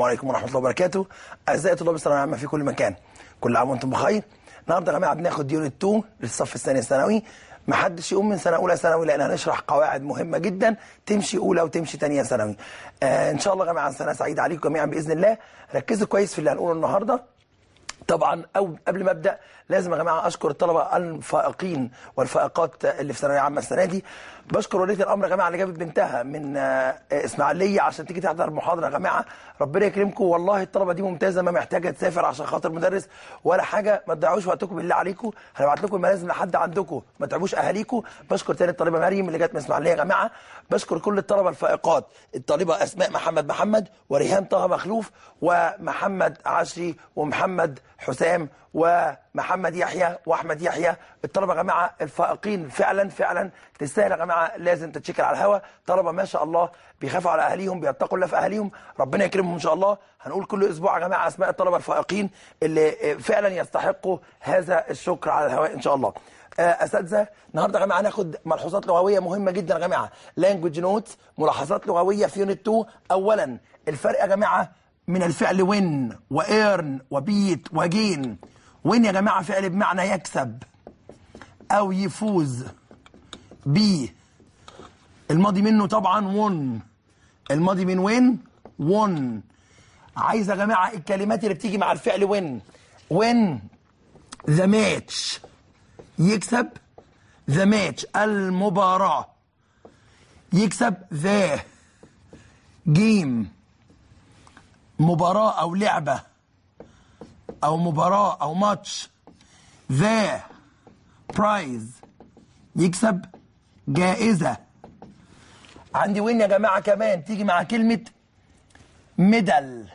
عليكم ورحمه الله وبركاته اعزائي طلاب الثانويه العامه في كل مكان كل عام وانتم بخير النهارده يا جماعه بناخد يونت 2 للصف الثاني الثانوي ما حدش يقوم من سنه اولى ثانوي لان هنشرح قواعد مهمه جدا تمشي اولى وتمشي ثانيه ثانوي آه ان شاء الله يا جماعه سنه سعيده عليكم جميعا باذن الله ركزوا كويس في اللي هنقوله النهارده طبعا او قبل ما ابدا لازم يا جماعه اشكر الطلبه الفائقين والفائقات اللي في ثانويه عامه السنه دي بشكر وليه الامر يا جماعه اللي جابت بنتها من آه، اسماعيليه عشان تيجي تحضر محاضره يا جماعه ربنا يكرمكم والله الطلبه دي ممتازه ما محتاجه تسافر عشان خاطر مدرس ولا حاجه ما تضيعوش وقتكم بالله عليكم هنبعت لكم الملازم لحد عندكم ما تعبوش اهاليكم بشكر تاني الطالبه مريم اللي جت من اسماعيليه يا جماعه بشكر كل الطلبه الفائقات الطالبه اسماء محمد محمد وريهان طه مخلوف ومحمد عشري ومحمد حسام ومحمد يحيى واحمد يحيى الطلبه يا جماعه الفائقين فعلا فعلا تستاهل يا جماعه لازم تتشكر على الهوا طلبه ما شاء الله بيخافوا على اهاليهم بيتقوا الله في اهاليهم ربنا يكرمهم ان شاء الله هنقول كل اسبوع يا جماعه اسماء الطلبه الفائقين اللي فعلا يستحقوا هذا الشكر على الهواء ان شاء الله آه، اساتذه النهارده يا جماعه هناخد ملحوظات لغويه مهمه جدا يا جماعه لانجوج نوتس ملاحظات لغويه في يونت 2 اولا الفرق يا جماعه من الفعل وين وايرن وبيت وجين وين يا جماعه فعل بمعنى يكسب او يفوز بي الماضي منه طبعا ون الماضي من وين ون عايز يا جماعه الكلمات اللي بتيجي مع الفعل وين وين ذا ماتش يكسب ذا ماتش المباراه يكسب ذا جيم مباراة أو لعبة أو مباراة أو ماتش ذا برايز يكسب جائزة عندي وين يا جماعة كمان تيجي مع كلمة ميدال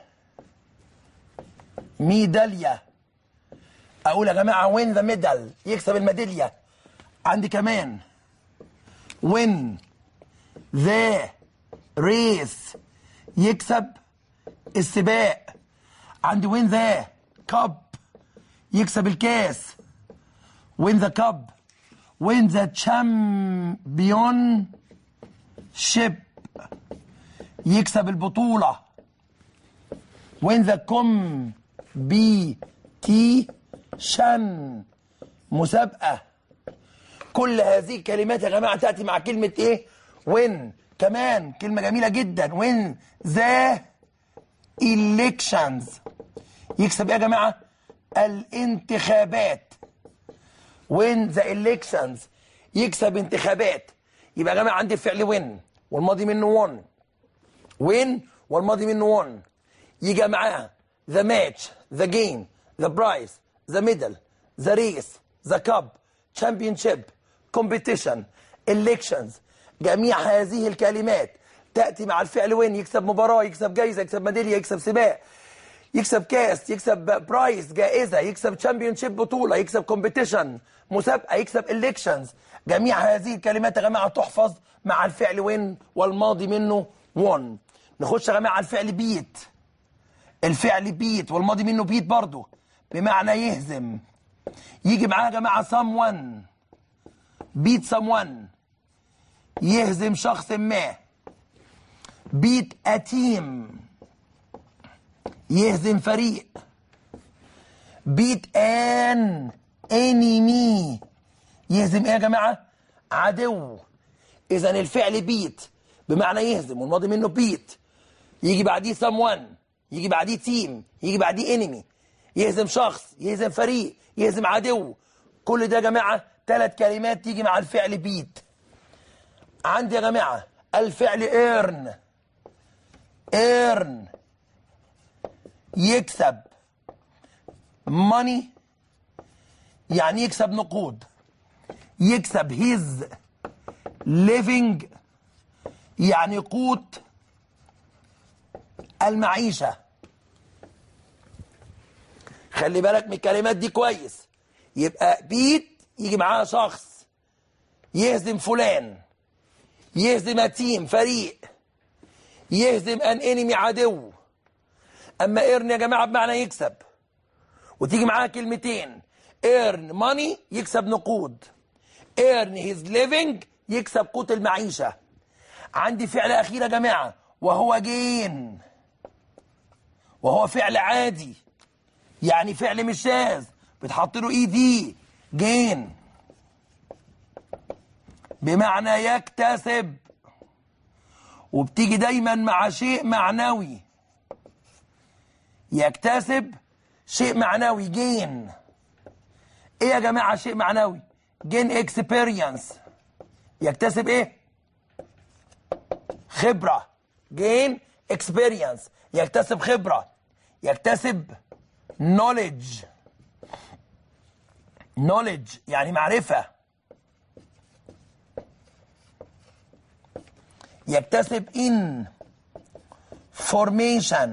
ميدالية أقول يا جماعة وين ذا ميدال يكسب الميدالية عندي كمان وين ذا ريس يكسب السباق عندي وين ذا كاب يكسب الكاس وين ذا كاب وين ذا تشامبيون شيب يكسب البطولة وين ذا كوم بي تي شن مسابقة كل هذه الكلمات يا جماعة تأتي مع كلمة ايه وين كمان كلمة جميلة جدا وين ذا elections يكسب ايه يا جماعه الانتخابات وين ذا elections يكسب انتخابات يبقى يا جماعه عندي الفعل وين والماضي منه وون وين والماضي منه وون يجي معاها ذا ماتش ذا جيم ذا برايس ذا ميدل ذا ريس ذا كاب تشامبيونشيب كومبيتيشن elections جميع هذه الكلمات تأتي مع الفعل وين يكسب مباراة يكسب جايزة يكسب ميدالية يكسب سباق يكسب كاس يكسب برايس جائزة يكسب تشامبيونشيب بطولة يكسب كومبيتيشن مسابقة يكسب الكشنز جميع هذه الكلمات يا جماعة تحفظ مع الفعل وين والماضي منه وون نخش يا جماعة على الفعل بيت الفعل بيت والماضي منه بيت برضه بمعنى يهزم يجي معاه يا جماعة someone بيت someone يهزم شخص ما بيت أتيم يهزم فريق بيت ان انيمي يهزم ايه يا جماعه عدو اذا الفعل بيت بمعنى يهزم والماضي منه بيت يجي بعديه someone يجي بعديه تيم يجي بعديه انمي يهزم شخص يهزم فريق يهزم عدو كل ده يا جماعه ثلاث كلمات تيجي مع الفعل بيت عندي يا جماعه الفعل ايرن ايرن يكسب ماني يعني يكسب نقود يكسب هيز ليفينج يعني قوت المعيشة خلي بالك من الكلمات دي كويس يبقى بيت يجي معاها شخص يهزم فلان يهزم تيم فريق يهزم ان انمي عدو اما ايرن يا جماعه بمعنى يكسب وتيجي معاها كلمتين ايرن ماني يكسب نقود ايرن هيز ليفينج يكسب قوت المعيشه عندي فعل اخير يا جماعه وهو جين وهو فعل عادي يعني فعل مش شاذ بتحط له اي دي جين بمعنى يكتسب وبتيجي دايما مع شيء معنوي يكتسب شيء معنوي جين ايه يا جماعه شيء معنوي جين اكسبيرينس يكتسب ايه خبره جين اكسبيرينس يكتسب خبره يكتسب knowledge knowledge يعني معرفه يكتسب information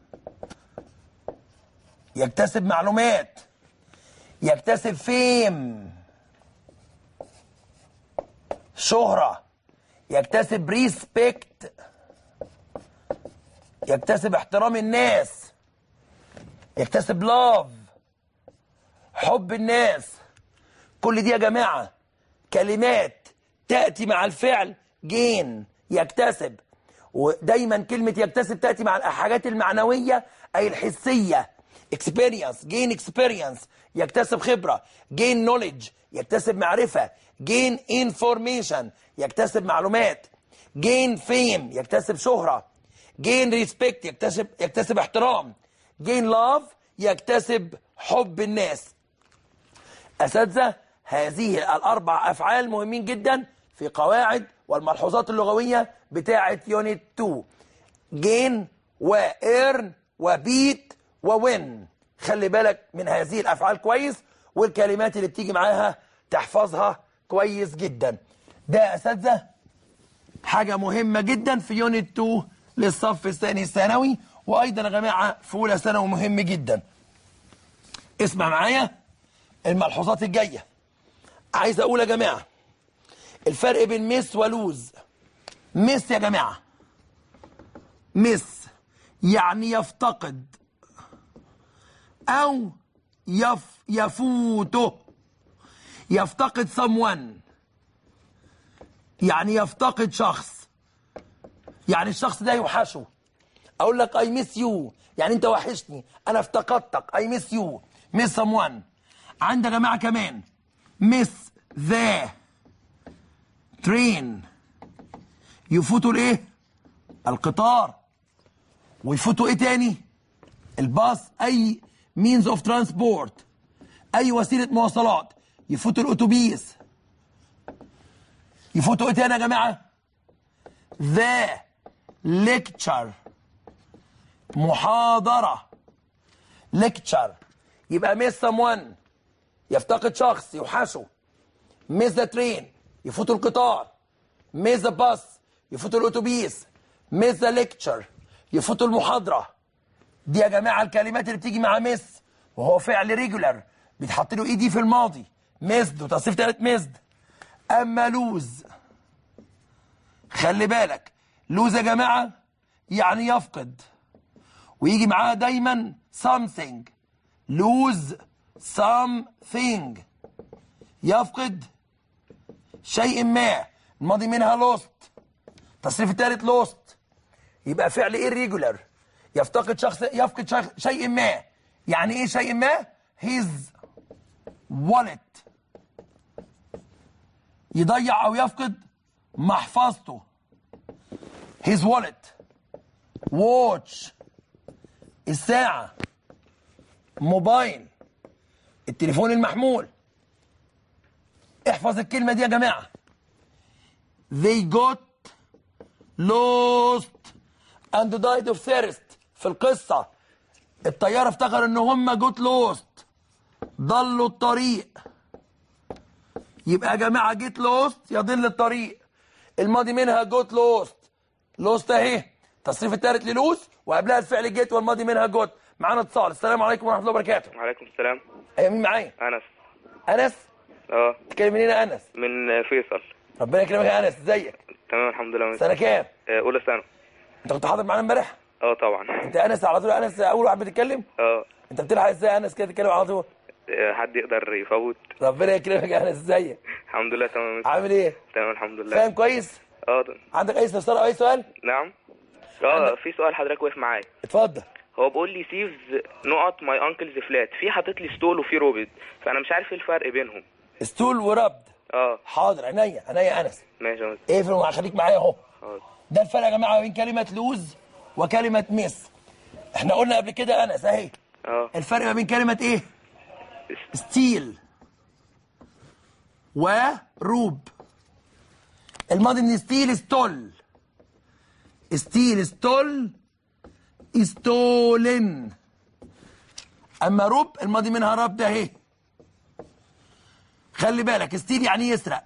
يكتسب معلومات يكتسب فيم شهرة يكتسب ريسبكت يكتسب احترام الناس يكتسب لاف حب الناس كل دي يا جماعة كلمات تأتي مع الفعل جين يكتسب ودايما كلمة يكتسب تأتي مع الحاجات المعنوية أي الحسية experience gain experience يكتسب خبرة gain knowledge يكتسب معرفة gain information يكتسب معلومات gain fame يكتسب شهرة gain respect يكتسب يكتسب احترام gain love يكتسب حب الناس أساتذة هذه الأربع أفعال مهمين جدا في قواعد والملحوظات اللغوية بتاعة يونت 2 جين وإيرن وبيت ووين خلي بالك من هذه الأفعال كويس والكلمات اللي بتيجي معاها تحفظها كويس جدا ده أساتذة حاجة مهمة جدا في يونت 2 للصف الثاني الثانوي وأيضا يا جماعة في أولى ثانوي مهم جدا اسمع معايا الملحوظات الجاية عايز أقول يا جماعة الفرق بين مس ولوز مس يا جماعة مس يعني يفتقد أو يف يفوته يفتقد someone يعني يفتقد شخص يعني الشخص ده يوحشه اقول لك اي ميس يو يعني انت وحشني انا افتقدتك اي ميس يو ميس someone عند يا جماعه كمان ميس ذا ترين يفوتوا الايه القطار ويفوتوا ايه تاني الباص اي مينز اوف ترانسبورت اي وسيله مواصلات يفوتوا الاتوبيس يفوتوا ايه تاني يا جماعه ذا ليكتشر محاضره ليكتشر يبقى ميس someone يفتقد شخص يوحشه ميس ذا ترين يفوتوا القطار ميس ذا باص يفوتوا الاتوبيس ميس ذا ليكتشر يفوتوا المحاضره دي يا جماعه الكلمات اللي بتيجي مع ميس وهو فعل ريجولار بيتحط له اي دي في الماضي ميسد وتصريف تالت ميسد اما لوز خلي بالك لوز يا جماعه يعني يفقد ويجي معاها دايما something lose something يفقد شيء ما الماضي منها lost التصريف الثالث lost يبقى فعل irregular يفتقد شخص يفقد شخ... شيء ما يعني ايه شيء ما his wallet يضيع او يفقد محفظته his wallet watch الساعة موبايل التليفون المحمول احفظ الكلمة دي يا جماعة they got lost and died of thirst في القصة الطيارة افتكر ان هم جوت لوست ضلوا الطريق يبقى يا جماعة جيت لوست يضل الطريق الماضي منها جوت لوست لوست اهي تصريف التالت للوس وقبلها الفعل جيت والماضي منها جوت معانا اتصال السلام عليكم ورحمة الله وبركاته وعليكم السلام ايوه مين معايا انس انس اه تتكلم منين يا انس من فيصل ربنا يكرمك يا انس ازيك تمام الحمد لله سنة كام آه، اولى سنه انت كنت حاضر معانا امبارح اه طبعا انت انس على طول انس اول واحد بتتكلم اه انت بتلحق ازاي يا انس كده تتكلم على طول آه، حد يقدر يفوت ربنا يكرمك يا انس ازيك الحمد لله تمام عامل ايه تمام الحمد لله فاهم كويس اه ط- عندك اي استفسار او اي سؤال نعم اه في سؤال حضرتك واقف معايا اتفضل هو بيقول لي سيف نقط ماي انكلز فلات في حاطط لي ستول وفي روبد فانا مش عارف ايه الفرق بينهم ستول وربد اه حاضر عينيا عينيا يا انس ماشي يا مستر ايه في خليك معايا اهو حاضر ده الفرق يا جماعه بين كلمه لوز وكلمه ميس احنا قلنا قبل كده انس اهي اه الفرق ما بين كلمه ايه ستيل وروب الماضي من ستيل ستول ستيل ستول ستولن اما روب الماضي منها رب ده اهي خلي بالك ستيل يعني يسرق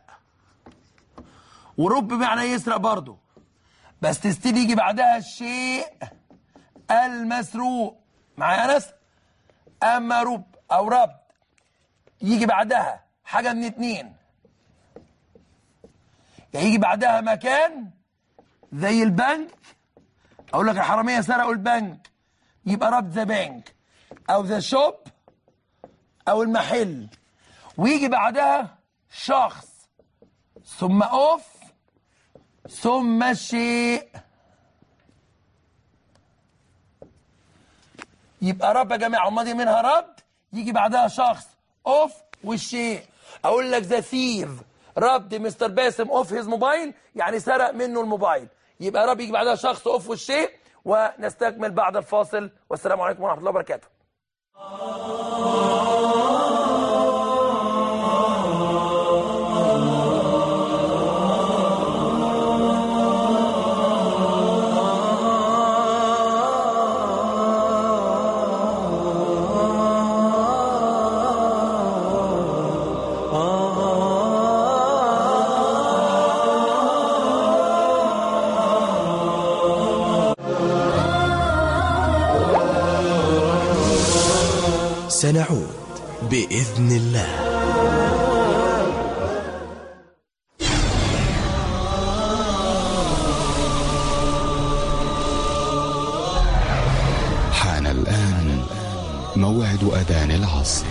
وروب بمعنى يسرق برضه بس ستيل يجي بعدها الشيء المسروق معايا ناس اما روب او رب يجي بعدها حاجه من اتنين يا يجي بعدها مكان زي البنك اقول لك الحراميه سرقوا البنك يبقى رب ذا بنك او ذا شوب او المحل ويجي بعدها شخص ثم اوف ثم الشيء يبقى رب يا جماعه الماضي منها رد يجي بعدها شخص اوف والشيء اقول لك ذا ثيف رد مستر باسم اوف هيز موبايل يعني سرق منه الموبايل يبقى رب يجي بعدها شخص اوف والشيء ونستكمل بعد الفاصل والسلام عليكم ورحمه الله وبركاته سنعود بإذن الله حان الآن موعد أذان العصر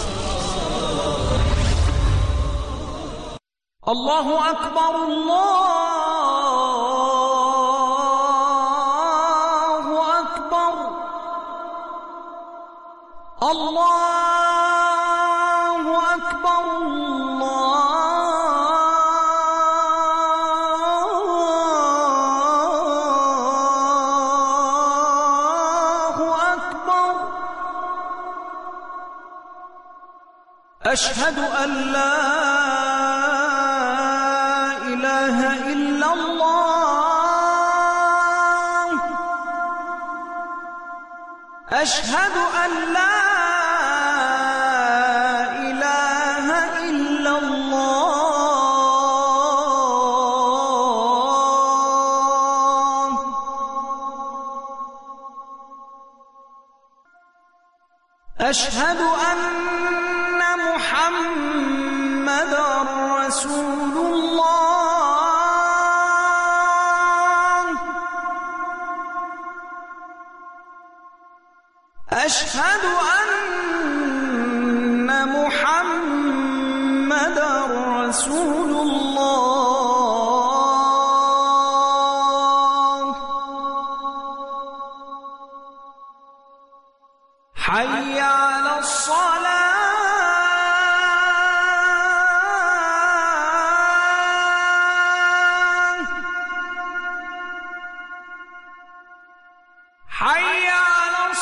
الله أكبر الله أكبر الله أكبر الله أكبر أشهد أن لا إله إلا الله أشهد أن لا إله إلا الله أشهد أن محمد رسول الله أشهد أن محمد رسول الله حي على الصلاة حي على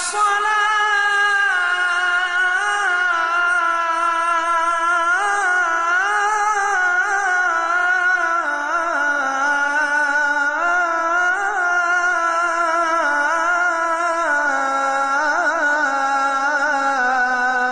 الصلاة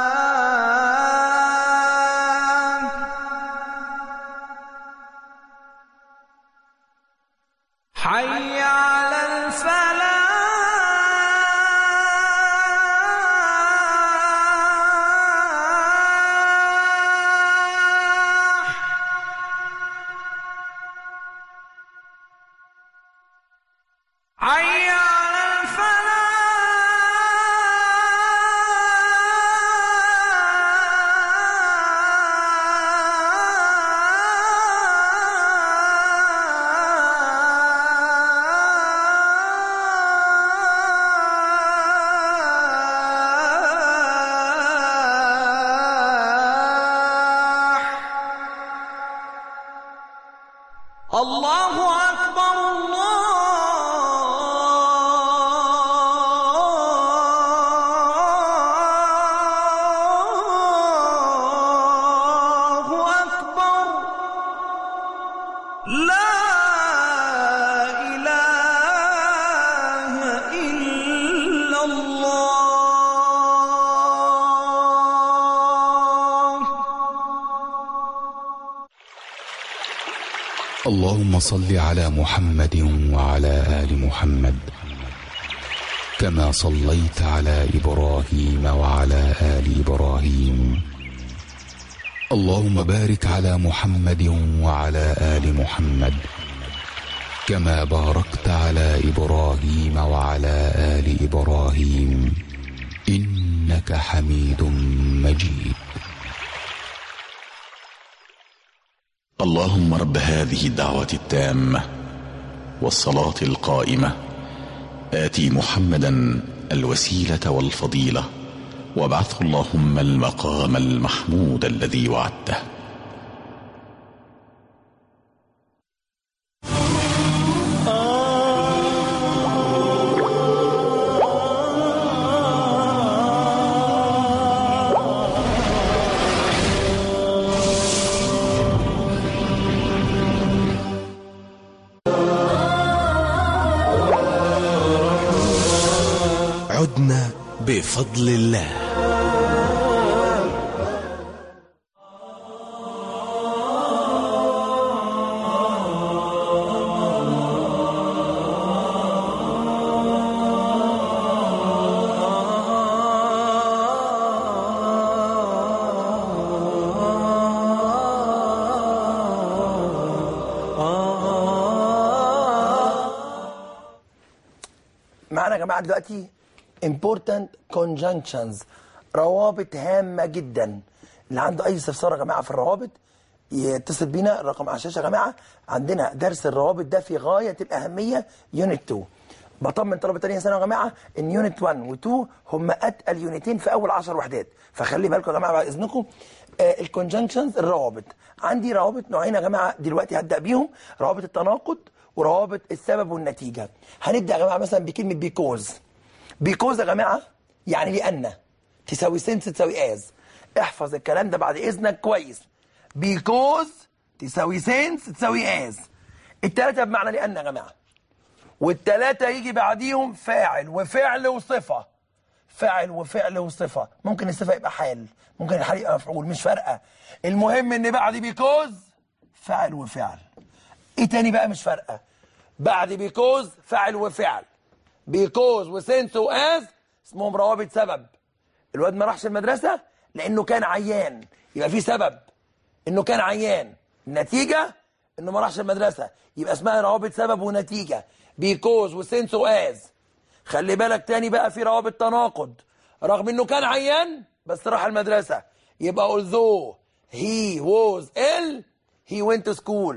الله أكبر الله أكبر لا إله إلا الله اللهم صل على محمد وعلى آل محمد كما صليت على إبراهيم وعلى آل إبراهيم اللهم بارك على محمد وعلى آل محمد كما باركت على إبراهيم وعلى آل إبراهيم إنك حميد مجيد اللهم رب هذه الدعوة التامة والصلاة القائمة آتي محمدا الوسيلة والفضيلة وابعثه اللهم المقام المحمود الذي وعدته عدنا بفضل الله معانا يا جماعه دلوقتي important conjunctions روابط هامه جدا اللي عنده اي استفسار يا جماعه في الروابط يتصل بينا الرقم على الشاشه يا جماعه عندنا درس الروابط ده في غايه الاهميه يونت 2 بطمن طلبه تانية سنه يا جماعه ان يونت 1 و2 هم اتقل يونتين في اول 10 وحدات فخلي بالكم يا جماعه بعد اذنكم آه الكونجنكشنز الروابط عندي روابط نوعين يا جماعه دلوقتي هبدا بيهم روابط التناقض وروابط السبب والنتيجه هنبدا يا جماعه مثلا بكلمه بيكوز بيكوز يا جماعه يعني لان تساوي سنس تساوي از احفظ الكلام ده بعد اذنك كويس بيكوز تساوي سنس تساوي از التلاته بمعنى لان يا جماعه والتلاته يجي بعديهم فاعل وفعل وصفه فاعل وفعل وصفه ممكن الصفه يبقى حال ممكن الحال يبقى مفعول مش فارقه المهم ان بعد بيكوز فاعل وفعل ايه تاني بقى مش فارقه بعد بيكوز فاعل وفعل بيكوز وسنس واز اسمهم روابط سبب الواد ما راحش المدرسه لانه كان عيان يبقى في سبب انه كان عيان النتيجه انه ما راحش المدرسه يبقى اسمها روابط سبب ونتيجه بيكوز وسنس واز خلي بالك تاني بقى في روابط تناقض رغم انه كان عيان بس راح المدرسه يبقى although he was ill he went to school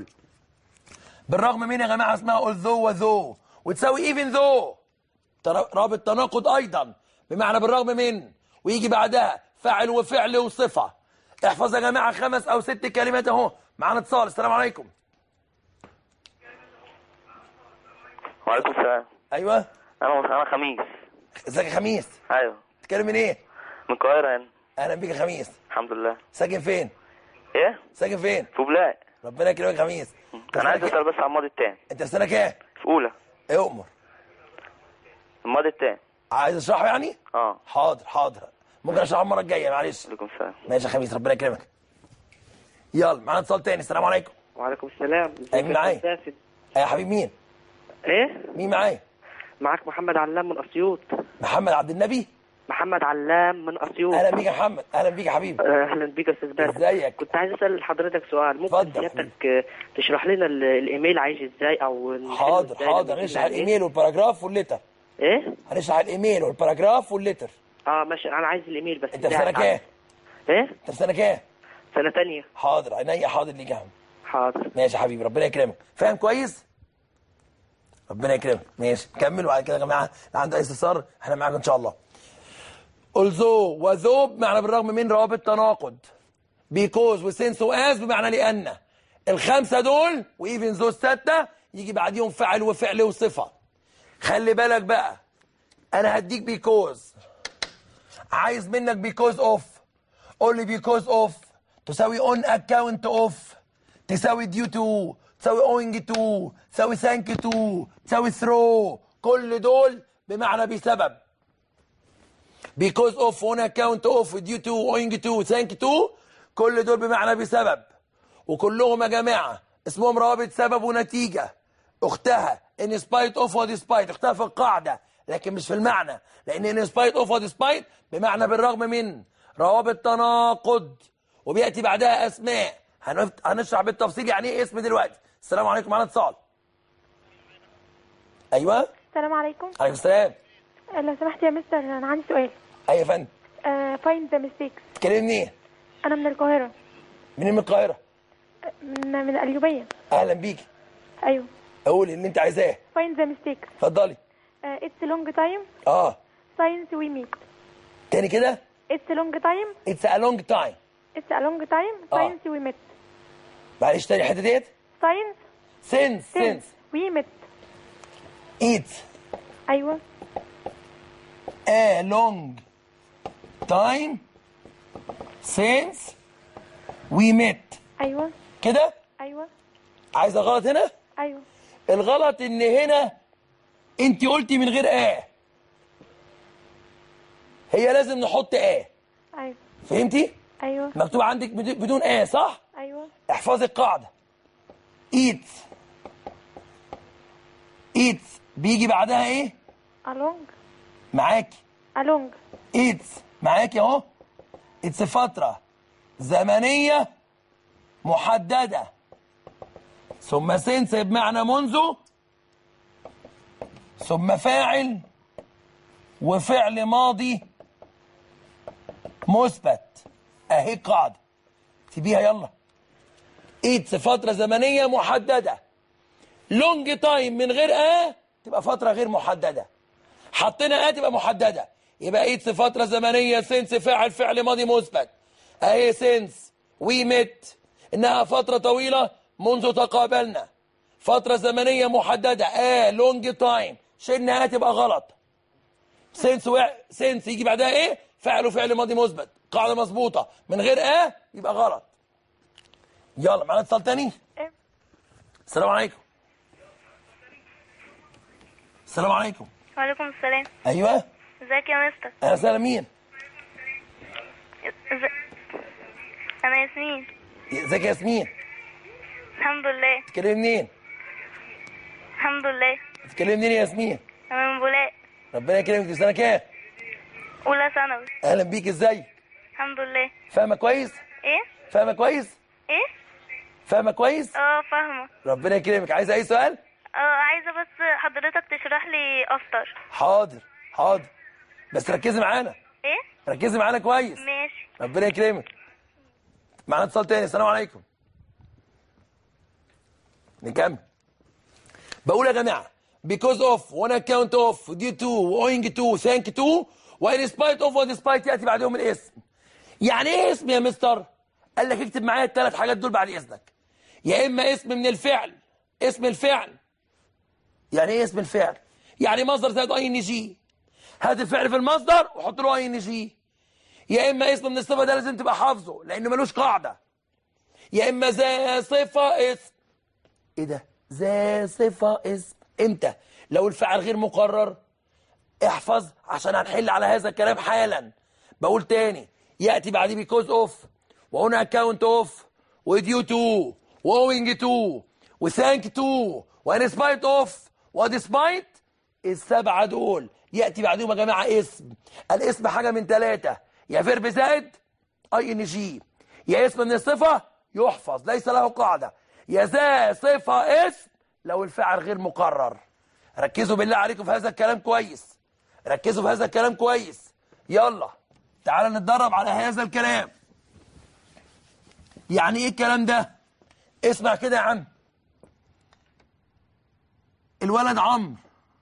بالرغم من يا جماعه اسمها although وذو وتساوي even though تر- رابط تناقض ايضا بمعنى بالرغم من ويجي بعدها فاعل وفعل وصفه احفظ يا جماعه خمس او ست كلمات اهو معانا اتصال السلام عليكم وعليكم السلام ايوه انا انا خميس ازيك يا خميس ايوه تتكلم من ايه من القاهره هنا اهلا بيك يا خميس الحمد لله ساكن فين ايه ساكن فين في بلاق ربنا يكرمك يا خميس أنت انا عايز سنة اسال بس على الماضي التاني كام؟ انت في سنه كام في اولى ايه اؤمر الماضي التاني عايز اشرحه يعني اه حاضر حاضر ممكن اشرحه المره الجايه معلش وعليكم السلام ماشي يا خميس ربنا يكرمك يلا معانا اتصال تاني السلام عليكم وعليكم السلام ازيك أيمن يا معايا. أستاذ باسل؟ يا حبيب مين ايه مين معايا معاك محمد علام من اسيوط محمد عبد النبي محمد علام من اسيوط اهلا بيك يا محمد اهلا بيك يا حبيبي اهلا بيك يا استاذ باسل ازيك كنت عايز اسال حضرتك سؤال ممكن اتفضل. سيادتك آه، تشرح لنا ال- الايميل عايش ازاي او نحله حاضر إزاي حاضر لما هنشرح نيجي الايميل والباراجراف والليتر ايه هنشرح الايميل والباراجراف والليتر اه ماشي انا عايز الايميل بس انت في بتاعك سنه كام ايه انت في سنه كام سنه تانية حاضر عينيا حاضر ليك يا عم حاضر ماشي يا حبيبي ربنا يكرمك فاهم كويس ربنا يكرمك ماشي كمل وبعد كده يا جماعه اللي عنده اي استفسار احنا معاكم ان شاء الله although وذو بمعنى بالرغم من روابط تناقض بيكوز وسنس واز بمعنى لان الخمسه دول وايفن ذو السته يجي بعديهم فاعل وفعل وصفه خلي بالك بقى انا هديك بيكوز عايز منك بيكوز اوف قول لي بيكوز اوف تساوي اون اكاونت اوف تساوي ديو تو تساوي اوينج تو تساوي ثانك تو تساوي ثرو كل دول بمعنى بسبب because of on account of due to owing to thank to كل دول بمعنى بسبب وكلهم يا جماعه اسمهم روابط سبب ونتيجه اختها in spite of و despite اختها في القاعده لكن مش في المعنى لان in spite of و despite بمعنى بالرغم من روابط تناقض وبياتي بعدها اسماء هنف- هنشرح بالتفصيل يعني ايه اسم دلوقتي السلام عليكم معانا اتصال ايوه السلام عليكم عليكم السلام آه، لو سمحت يا مستر انا عندي سؤال ايوه يا فندم فايند ذا ميستيكس تكلمني منين انا من القاهره منين من القاهره من, من القليوبيه اهلا بيكي ايوه قولي اللي انت عايزاه فايند ذا ميستيكس اتفضلي اتس لونج تايم اه ساينس وي ميت تاني كده اتس لونج تايم اتس ا لونج تايم اتس ا لونج تايم آه. ساينس وي ميت معلش تاني الحته ديت ساينس سينس سينس وي ميت اتس ايوه ا لونج تايم سينس وي ميت ايوه كده ايوه عايزه غلط هنا ايوه الغلط ان هنا انت قلتي من غير ا هي لازم نحط ا ايوه فهمتي ايوه مكتوب عندك بدون بدون ا صح ايوه احفظي القاعدة ايت ايت بيجي بعدها ايه along معاكي along ايت معاكي اهو اتس فترة زمنية محددة ثم سنس بمعنى منذ ثم فاعل وفعل ماضي مثبت اهي القاعدة سيبيها يلا ايتس فترة زمنية محددة لونج تايم من غير اه تبقى فترة غير محددة حطينا اه تبقى محددة يبقى ايتس فترة زمنية سنس فاعل فعل ماضي مثبت اهي سنس وي مت انها فترة طويلة منذ تقابلنا فترة زمنية محددة اه لونج تايم شلنا اه تبقى غلط سنس و... سنس يجي بعدها ايه فعل وفعل ماضي مثبت قاعدة مظبوطة من غير اه يبقى غلط يلا معانا اتصال تاني إيه؟ السلام عليكم السلام عليكم وعليكم السلام ايوه ازيك يا مستر اهلا وسهلا مين إز... انا ياسمين ازيك يا ياسمين الحمد لله تتكلمي منين الحمد لله تتكلمي منين يا ياسمين انا من بولاق ربنا يكرمك في سنه كام اولى ثانوي اهلا بيك ازاي الحمد لله فاهمه كويس ايه فاهمه كويس ايه فاهمه كويس اه فاهمه ربنا يكرمك عايزه اي سؤال اه عايزه بس حضرتك تشرح لي افتر حاضر حاضر بس ركزي معانا ايه ركزي معانا كويس ماشي ربنا يكرمك معانا اتصال تاني السلام عليكم نكمل بقول يا جماعه because of on account of due to owing to thank to وان spite of و despite ياتي بعدهم الاسم يعني ايه اسم يا مستر قال لك اكتب معايا الثلاث حاجات دول بعد اذنك يا اما اسم من الفعل اسم الفعل يعني ايه اسم الفعل يعني مصدر زائد اي ان جي هات الفعل في المصدر وحط له اي ان جي يا اما اسم من الصفه ده لازم تبقى حافظه لانه ملوش قاعده يا اما ذا صفه اسم ايه ده ذا صفه اسم امتى لو الفعل غير مقرر احفظ عشان هنحل على هذا الكلام حالا بقول تاني ياتي بعديه بيكوز اوف وهنا اكاونت اوف وديو تو ووينج تو وثانك تو وان سبايت اوف وديسبايت السبعه دول ياتي بعدهم يا جماعه اسم الاسم حاجه من ثلاثه يا فيرب زائد اي ان جي يا اسم من الصفه يحفظ ليس له قاعده يا ذا صفه اسم لو الفعل غير مقرر ركزوا بالله عليكم في هذا الكلام كويس ركزوا في هذا الكلام كويس يلا تعال نتدرب على هذا الكلام يعني ايه الكلام ده اسمع كده يا عم الولد عمرو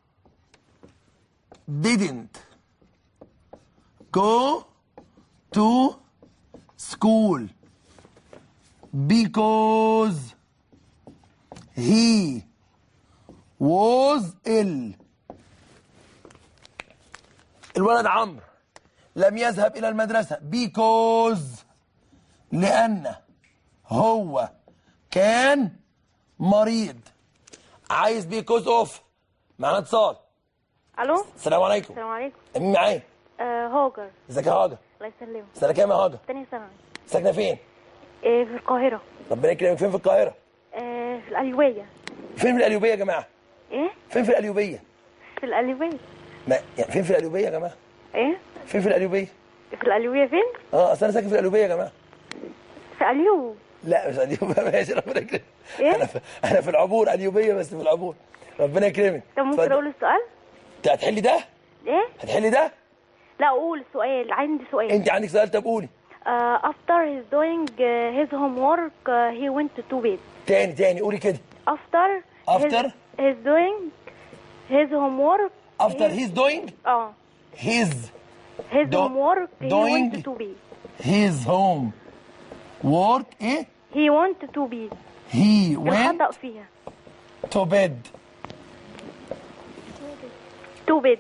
didn't go to school because he was ill الولد عمرو لم يذهب إلى المدرسة because لأن هو كان مريض عايز because of معانا اتصال الو السلام عليكم السلام عليكم مين معايا آه هاجر ازيك يا هاجر الله يسلمك سنة كام يا هاجر تاني ثانوي ساكنة فين إيه في القاهرة ربنا يكرمك فين في القاهرة آه في القليوبية فين في القليوبية يا جماعة ايه فين في القليوبية في القليوبية ما يعني فين في القليوبية يا جماعة ايه فين في القليوبية في القليوبية فين اه اصل انا ساكن في القليوبية يا جماعة في قليوب لا مش قليوبية ماشي ربنا يكرمك إيه؟ انا في انا في العبور قليوبية بس في العبور ربنا يكرمك طب ممكن اتفضل. اقول السؤال انت هتحلي ده ايه هتحلي ده لا اقول السؤال عندي سؤال انت عندك سؤال طب قولي uh, after he's doing uh, his homework uh, he went to bed تاني تاني قولي كده after After? his, he's doing his homework after he- he's doing اه his his Do- homework he doing- went to bed his home work ايه he went to bed he went الخطأ فيها to bed to bed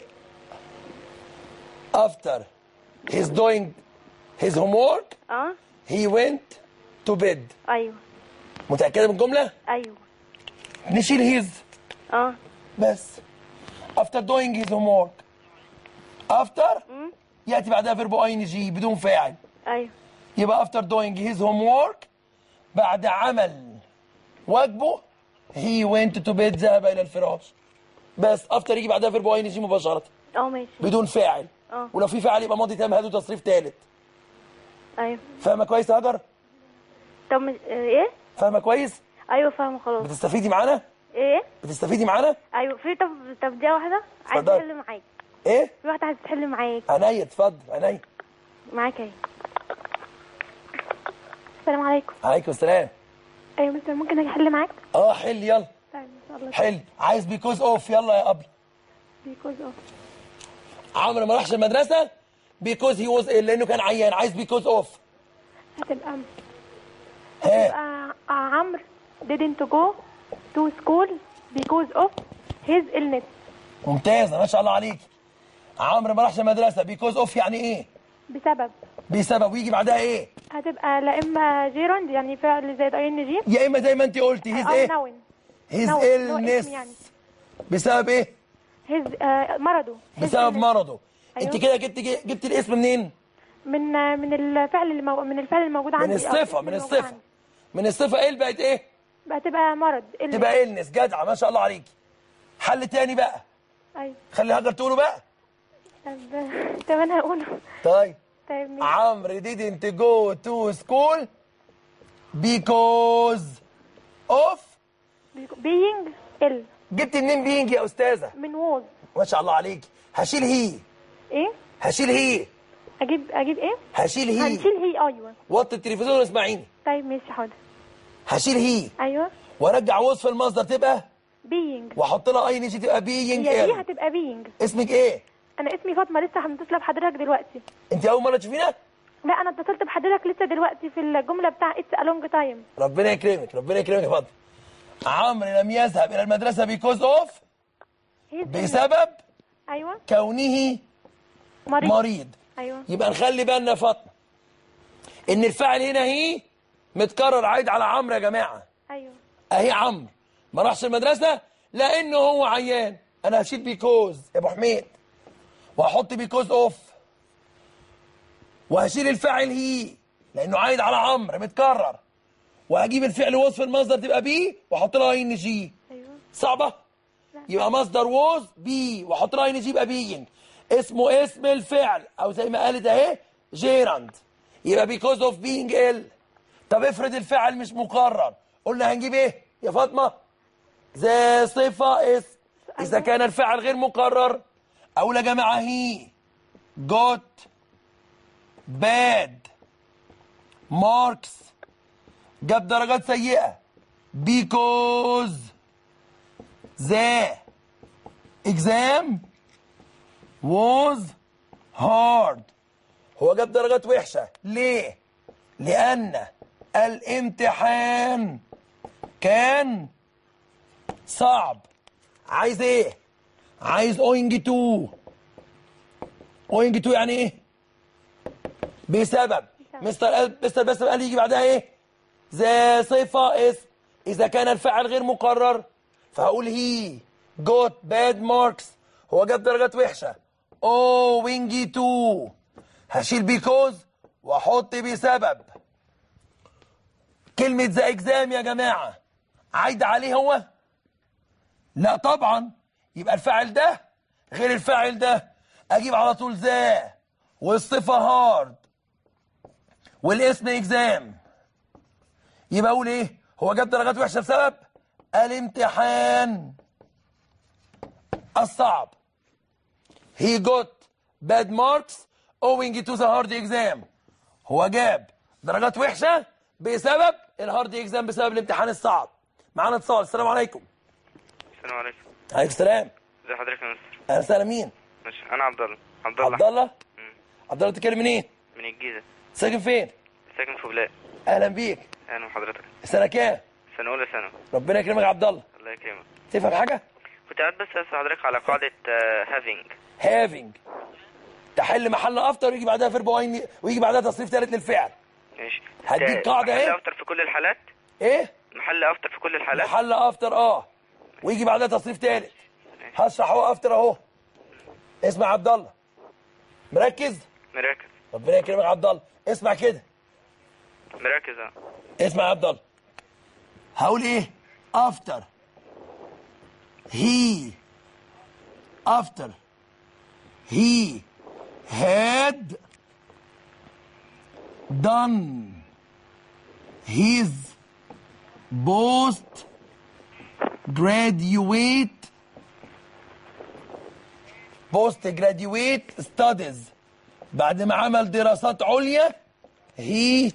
after he's doing his homework اه he went to bed ايوه متأكدة من الجملة؟ ايوه نشيل his اه بس after doing his homework after يأتي بعدها فيرب اي ان جي بدون فاعل ايوه يبقى after doing his homework بعد عمل واجبه he went to bed ذهب إلى الفراش بس after يجي بعدها فيرب اي ان جي مباشرة اه ماشي بدون فاعل اه ولو في فاعل يبقى ماضي تام هاته تصريف ثالث ايوه فاهمة كويس يا هاجر؟ طب مش- ايه فاهمة كويس؟ ايوه فاهمه خلاص بتستفيدي معانا؟ ايه بتستفيدي معانا؟ ايوه في طب طب دي واحده عايز اتفضل. تحل معاك ايه؟ في واحده عايز تحل معاك عينيا اتفضل عينيا معاك اهي السلام عليكم عليكم السلام ايوه مستر ممكن اجي احل معاك اه حل يلا طيب ان شاء الله حل عايز بيكوز اوف يلا يا قبل بيكوز اوف عمرو ما راحش المدرسه بيكوز هي واز لانه كان عيان عايز بيكوز اوف هتبقى ها هتبقى عمرو didn't go to school because of his illness ممتازه ما شاء الله عليك عمرو ما راحش المدرسه بيكوز اوف يعني ايه بسبب بسبب ويجي بعدها ايه هتبقى لا اما جيروند يعني فعل زائد اي ان جي يا اما زي ما انت قلتي هيز او ايه نون هيز نون، اللي هو اسم illness يعني بسبب ايه هز آه مرضه his بسبب illness. مرضه أيوه. انت كده جبت جبت الاسم منين من آه، من الفعل اللي مو... من الفعل الموجود عندي من أو الصفه الاسم من الموجود الصفه عندي. من الصفه ايه اللي بقت ايه بقى تبقى مرض illness. تبقى إلنس جدعه ما شاء الله عليك حل تاني بقى ايوه خلي هاجر تقوله بقى طب طب انا هقوله طيب طيب ماشي. عمرو didn't go to school because of being ill جبت منين بينج يا استاذه من ووز ما شاء الله عليك هشيل هي ايه هشيل هي اجيب اجيب ايه هشيل هي هنشيل هي ايوه وطي التلفزيون واسمعيني طيب ماشي حاضر هشيل هي ايوه وارجع وصف المصدر تبقى being واحط لها اي نيجي تبقى بينج هي دي ال هتبقى being اسمك ايه انا اسمي فاطمه لسه متصله بحضرتك دلوقتي انت اول مره تشوفينا لا انا اتصلت بحضرتك لسه دلوقتي في الجمله بتاع اتس ا لونج تايم ربنا يكرمك ربنا يكرمك يا فاضل عمرو لم يذهب الى المدرسه بيكوز اوف بسبب ايوه كونه مريض مريض ايوه يبقى نخلي بالنا يا فاطمه ان الفعل هنا هي متكرر عايد على عمرو يا جماعه ايوه اهي عمرو ما راحش المدرسه لانه هو عيان انا هشيل بيكوز يا ابو حميد وهحط بيكوز اوف وهشيل الفاعل هي لانه عايد على عمرو متكرر وهجيب الفعل وصف المصدر تبقى بي واحط لها ان جي ايوه صعبه يبقى مصدر ووز بي واحط لها ان جي يبقى بينج اسمه اسم الفعل او زي ما قالت اهي جيراند يبقى بيكوز اوف بينج ال طب افرض الفعل مش مقرر قلنا هنجيب ايه يا فاطمه زي صفه اسم اذا كان الفعل غير مقرر اقول يا جماعه هي جوت باد ماركس جاب درجات سيئه because the exam was hard هو جاب درجات وحشة ليه؟ لأن الامتحان كان صعب عايز ايه عايز اوينج تو اوينج تو يعني ايه بسبب مستر مستر بس قال يجي بعدها ايه ذا صفة اسم إذا كان الفاعل غير مقرر فهقول هي جوت باد ماركس هو جاب درجات وحشة او وينجي تو هشيل بيكوز واحط بسبب كلمة ذا اكزام يا جماعة عايد عليه هو لا طبعا يبقى الفاعل ده غير الفاعل ده اجيب على طول ذا والصفة هارد والاسم اكزام يبقى اقول ايه هو جاب درجات وحشه بسبب الامتحان الصعب he got bad marks owing to the hard exam هو جاب درجات وحشه بسبب الهارد اكزام بسبب الامتحان الصعب معانا اتصال السلام عليكم السلام عليكم عليكم السلام ازي حضرتك يا مستر اهلا وسهلا مين ماشي انا عبد الله عبد الله عبد الله مم. عبد الله بتتكلم منين من الجيزه ساكن فين ساكن في بولاق اهلا بيك اهلا بحضرتك سنه كام سنه اولى ثانوي ربنا يكرمك يا عبد الله الله يكرمك تفهم حاجه كنت قاعد بس اسال حضرتك على قاعده هافينج هافينج تحل محل افتر ويجي بعدها فيرب وين ويجي بعدها تصريف ثالث للفعل ماشي هديك قاعدة محل ايه؟ افتر في كل الحالات ايه محل افتر في كل الحالات محل افتر اه ويجي بعدها تصريف ثالث هشرح هو افتر اهو اسمع عبد الله مركز مركز ربنا يكرمك يا عبد الله اسمع كده مركز اه اسمع يا عبد الله هقول ايه افتر هي افتر he had done his post graduate post graduate studies بعد ما عمل دراسات عليا he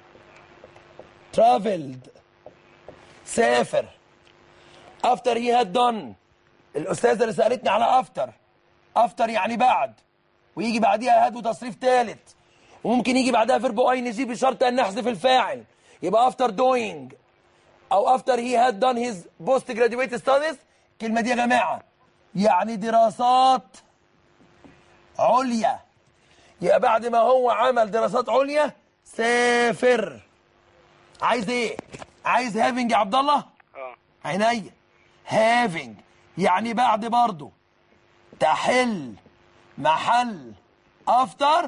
traveled سافر after he had done الأستاذة اللي سألتني على after after يعني بعد ويجي بعديها هاد وتصريف ثالث وممكن يجي بعدها فيرب اي نجيب بشرط ان نحذف الفاعل يبقى after doing او after he had done his post graduate studies الكلمة دي يا جماعة يعني دراسات عليا يبقى بعد ما هو عمل دراسات عليا سافر عايز ايه عايز هافنج يا عبد الله اه عينيا هافنج يعني بعد برضه تحل محل افتر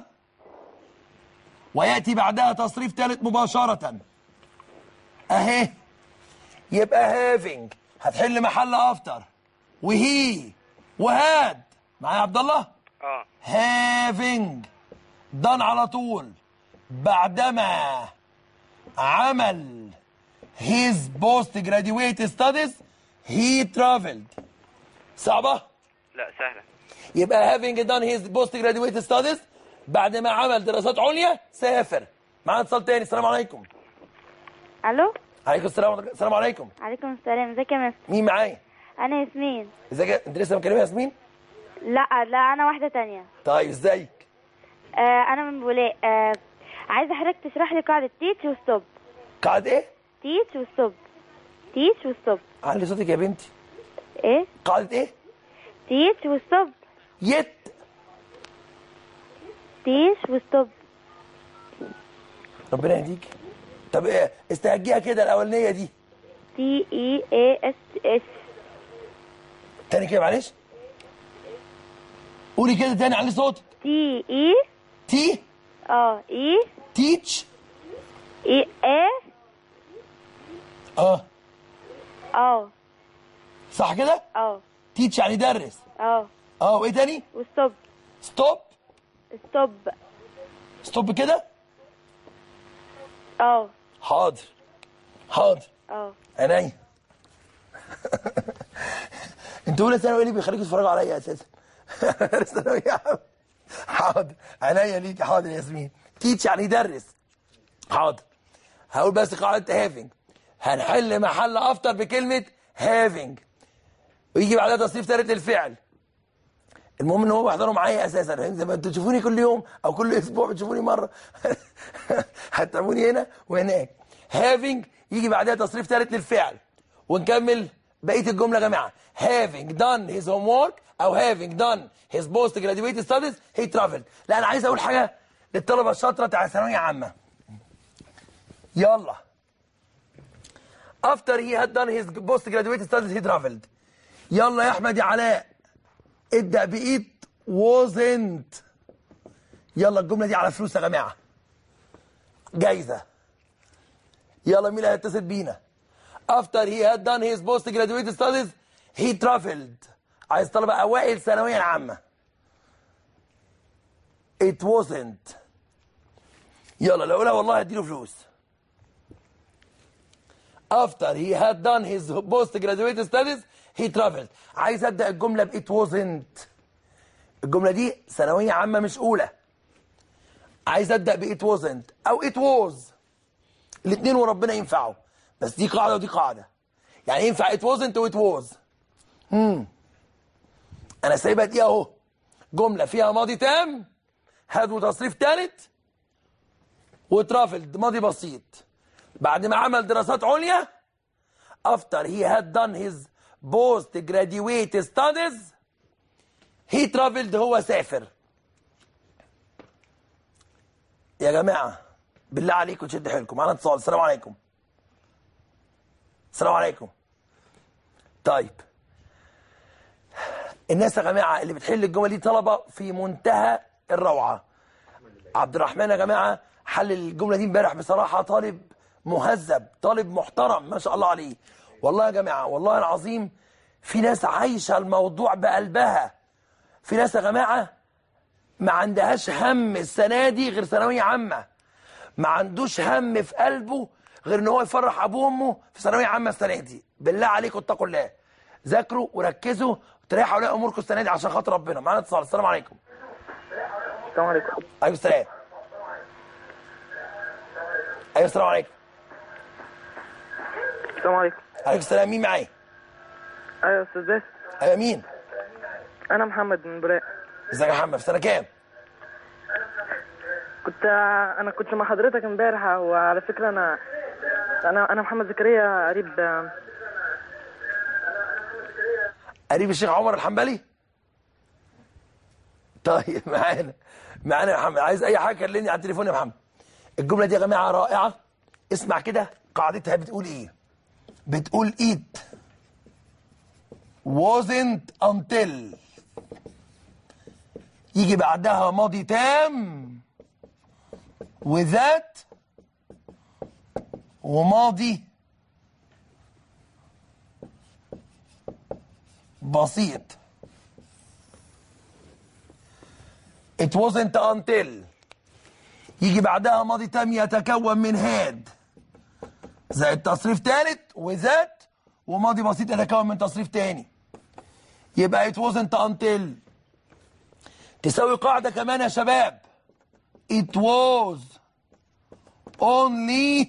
وياتي بعدها تصريف ثالث مباشره اهي يبقى هافنج هتحل محل افتر وهي وهاد معايا يا عبد الله اه هافنج دان على طول بعدما عمل his post graduate studies he traveled صعبة؟ لا سهله يبقى having done his post graduate studies بعد ما عمل دراسات عليا سافر معانا اتصال تاني السلام عليكم الو عليكم السلام ورحمة- السلام عليكم عليكم السلام ازيك يا مس مين معايا؟ انا ياسمين ازيك يا- انت لسه مكلمة ياسمين؟ لا لا انا واحده تانية طيب ازيك؟ آه انا من بولاق آه عايزه حضرتك تشرح لي قاعده تيتش وستوب قاعد ايه؟ تيتش وستوب تيتش وستوب علي صوتك يا بنتي ايه قاعدة ايه؟ تيتش وستوب يت تيتش وستوب ربنا يهديك طب ايه استهجيها كده الاولانيه دي تي اي اي اس اس تاني كده معلش قولي كده تاني علي صوتك تي اي تي اه اي تيتش اي اي اه اه صح كده اه تيتش يعني درس اه اه وايه تاني وستوب ستوب ستوب ستوب كده اه حاضر حاضر اه عينيا انتوا اولى ثانوي ايه اللي بيخليكوا تتفرجوا عليا اساسا ثانوي يا عم حاضر عينيا ليكي حاضر يا ياسمين تيتش يعني يدرس حاضر هقول بس قاعده هافنج هنحل محل افتر بكلمه هافنج ويجي بعدها تصريف ثالث للفعل المهم ان هو بيحضروا معايا اساسا زي ما انتوا تشوفوني كل يوم او كل اسبوع بتشوفوني مره هتتعبوني هنا وهناك هافنج يجي بعدها تصريف ثالث للفعل ونكمل بقيه الجمله يا جماعه having done his homework او having done his post graduate studies he traveled لا انا عايز اقول حاجه للطلبه الشاطره بتاع ثانويه عامه يلا after he had done his post graduate studies he traveled يلا يا احمد يا علاء ابدا بايد wasn't يلا الجمله دي على فلوس يا جماعه جايزه يلا مين اللي هيتصل بينا after he had done his post graduate studies he traveled عايز طلبه اوائل ثانويه عامه it wasn't يلا لو قولها والله هديله فلوس after he had done his post graduate studies he traveled عايز ابدا الجمله ب it wasn't الجمله دي ثانويه عامه مش اولى عايز ابدا ب it wasn't او it was الاثنين وربنا ينفعوا بس دي قاعده ودي قاعده يعني ينفع it wasn't و it was امم انا سايبها دي اهو جمله فيها ماضي تام هاد وتصريف ثالث وترافلد ماضي بسيط بعد ما عمل دراسات عليا after he had done his post graduate studies he traveled هو سافر يا جماعة بالله عليكم تشد حيلكم معانا اتصال السلام عليكم السلام عليكم طيب الناس يا جماعة اللي بتحل الجمل دي طلبة في منتهى الروعة عبد الرحمن يا جماعة حل الجملة دي امبارح بصراحة طالب مهذب طالب محترم ما شاء الله عليه والله يا جماعة والله العظيم في ناس عايشة الموضوع بقلبها في ناس يا جماعة ما عندهاش هم السنة دي غير ثانوية عامة ما عندوش هم في قلبه غير ان هو يفرح ابوه وامه في ثانوية عامة السنة دي بالله عليكم اتقوا الله ذاكروا وركزوا وتريحوا اولياء اموركم السنة دي عشان خاطر ربنا معانا اتصال السلام عليكم السلام عليكم عليكم السلام ايوه السلام عليكم السلام عليكم عليكم السلام مين معايا ايوه يا استاذ باسم ايوه مين انا محمد من براء ازيك يا محمد في سنه كام كنت انا كنت مع حضرتك امبارح وعلى فكره انا انا انا محمد زكريا قريب قريب الشيخ عمر الحنبلي طيب معانا معانا يا محمد عايز اي حاجه كلمني على التليفون يا محمد الجمله دي يا جماعه رائعه اسمع كده قاعدتها بتقول ايه بتقول it wasn't until يجي بعدها ماضي تام وذات وماضي بسيط it wasn't until يجي بعدها ماضي تام يتكون من هاد زائد تصريف ثالث وذات وماضي بسيط يتكون من تصريف تاني يبقى it wasn't until تساوي قاعدة كمان يا شباب it was only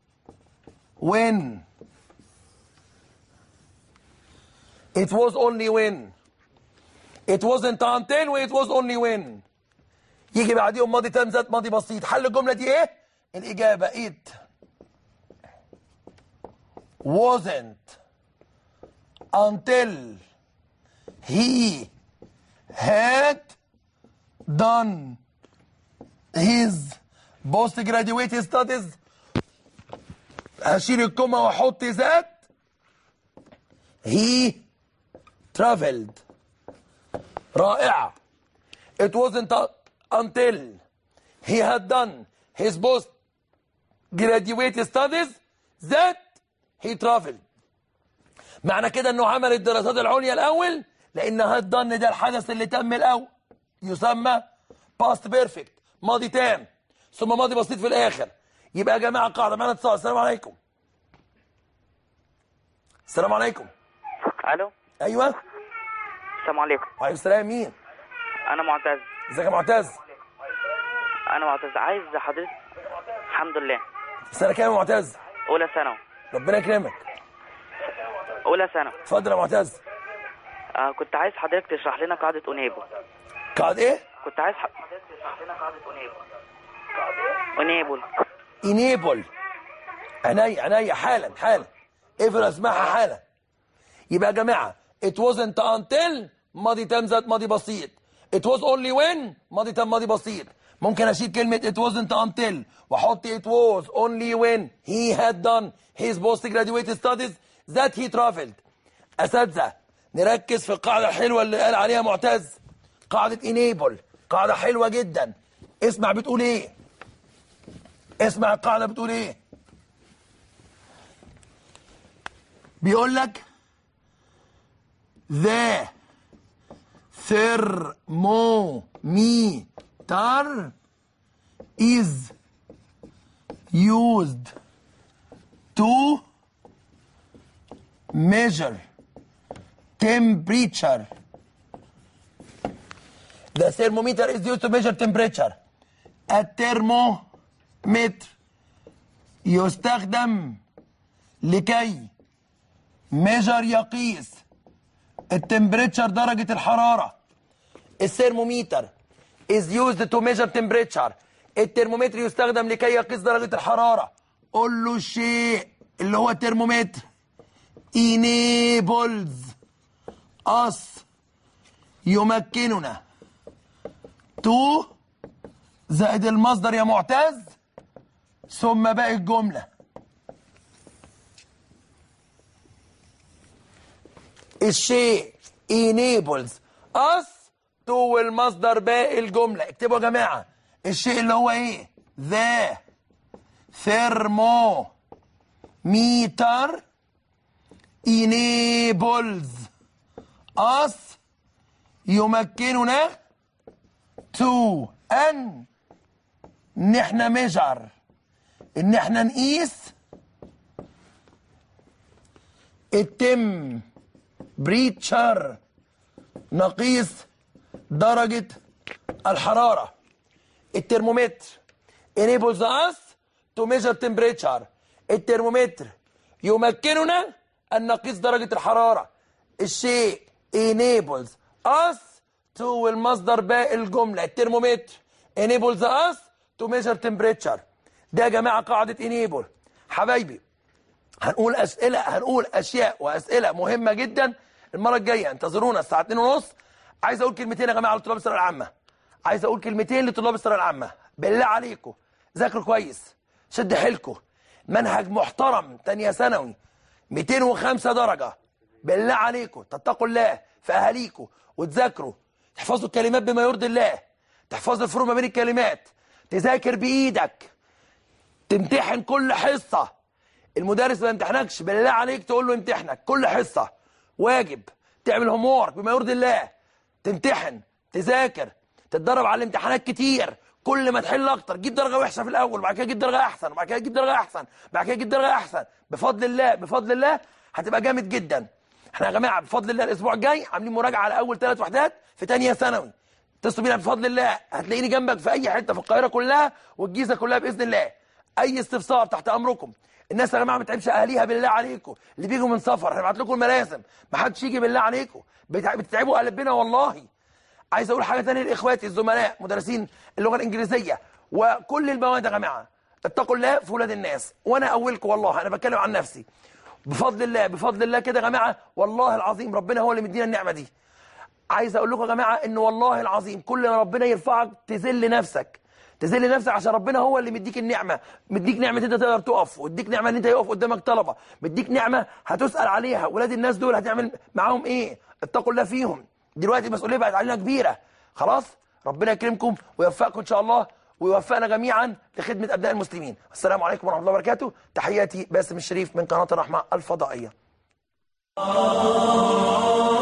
when it was only when it wasn't until it was only when يجي بعديهم ماضي تام ذات ماضي بسيط حل الجملة دي ايه الإجابة it wasn't until he had done his postgraduate studies هشيل الكومة واحط ذات he traveled رائعة it wasn't until he had done his post graduate studies that he traveled معنى كده انه عمل الدراسات العليا الاول لان had done ده الحدث اللي تم الاول يسمى past perfect ماضي تام ثم ماضي بسيط في الاخر يبقى يا جماعه قاعده معانا اتصال السلام عليكم السلام عليكم الو ايوه السلام عليكم وعليكم السلام مين انا معتز ازيك يا معتز انا معتز عايز حضرتك الحمد لله في سنه كام يا معتز اولى ثانوي ربنا يكرمك اولى ثانوي اتفضل يا معتز آه كنت عايز حضرتك تشرح لنا قاعده اونيبو قاعد ايه كنت عايز حضرتك تشرح لنا قاعده اونيبو اونيبل انيبل عينيا عينيا حالا حالا اقفل اسمعها حالا يبقى يا جماعه it wasn't until ماضي تام ذات ماضي بسيط it was only when ماضي تام ماضي بسيط ممكن اشيل كلمه it wasn't until واحط it was only when he had done his postgraduate studies that he traveled اساتذه نركز في القاعده الحلوه اللي قال عليها معتز قاعده enable قاعده حلوه جدا اسمع بتقول ايه اسمع القاعده بتقول ايه بيقول لك the thermometer is used to measure temperature. The thermometer is used to measure temperature. الترمومتر يستخدم لكي ميجر يقيس التمبريتشر درجة الحرارة الثرمومتر is used to measure temperature الترمومتر يستخدم لكي يقيس درجة الحرارة قول له الشيء اللي هو الترمومتر enables us يمكننا to زائد المصدر يا معتز ثم باقي الجملة الشيء enables us to والمصدر باقي الجملة اكتبوا يا جماعة الشيء اللي هو ايه the thermometer enables us يمكننا to ان ان احنا ميجر ان احنا نقيس التم بريتشر نقيس درجة الحرارة الترمومتر enables us to measure temperature الترمومتر يمكننا أن نقيس درجة الحرارة الشيء enables us to والمصدر باقي الجملة الترمومتر enables us to measure temperature ده يا جماعة قاعدة enable حبايبي هنقول أسئلة هنقول أشياء وأسئلة مهمة جدا المرة الجاية انتظرونا الساعة 2 ونص عايز أقول كلمتين يا جماعة لطلاب الثانوية العامة عايز أقول كلمتين لطلاب الثانوية العامة بالله عليكم ذاكروا كويس شد حيلكم منهج محترم تانية ثانوي 205 درجة بالله عليكم تتقوا الله في أهاليكم وتذاكروا تحفظوا الكلمات بما يرضي الله تحفظوا الفروق ما بين الكلمات تذاكر بإيدك تمتحن كل حصة المدرس ما يمتحنكش بالله عليك تقول له امتحنك كل حصة واجب تعمل هوم وورك بما يرضي الله تمتحن تذاكر تتدرب على الامتحانات كتير كل ما تحل اكتر تجيب درجه وحشه في الاول وبعد كده تجيب درجه احسن وبعد كده تجيب درجه احسن بعد كده تجيب درجه احسن بفضل الله بفضل الله هتبقى جامد جدا احنا يا جماعه بفضل الله الاسبوع الجاي عاملين مراجعه على اول ثلاث وحدات في ثانيه ثانوي اتصلوا بينا بفضل الله هتلاقيني جنبك في اي حته في القاهره كلها والجيزه كلها باذن الله اي استفسار تحت امركم الناس يا جماعه ما تعبش اهاليها بالله عليكم اللي بيجوا من سفر هنبعت لكم الملازم ما حدش يجي بالله عليكم بتع- بتتعبوا قلبنا والله عايز اقول حاجه ثانيه لاخواتي الزملاء مدرسين اللغه الانجليزيه وكل المواد يا جماعه اتقوا الله في ولاد الناس وانا اولكم والله انا بتكلم عن نفسي بفضل الله بفضل الله كده يا جماعه والله العظيم ربنا هو اللي مدينا النعمه دي عايز اقول لكم يا جماعه ان والله العظيم كل ما ربنا يرفعك تذل نفسك تذل نفسك عشان ربنا هو اللي مديك النعمه مديك نعمه انت تقدر تقف واديك نعمه ان انت يقف قدامك طلبه مديك نعمه هتسال عليها ولاد الناس دول هتعمل معاهم ايه اتقوا الله فيهم دلوقتي المسؤوليه بقت علينا كبيره خلاص ربنا يكرمكم ويوفقكم ان شاء الله ويوفقنا جميعا لخدمه ابناء المسلمين السلام عليكم ورحمه الله وبركاته تحياتي باسم الشريف من قناه الرحمه الفضائيه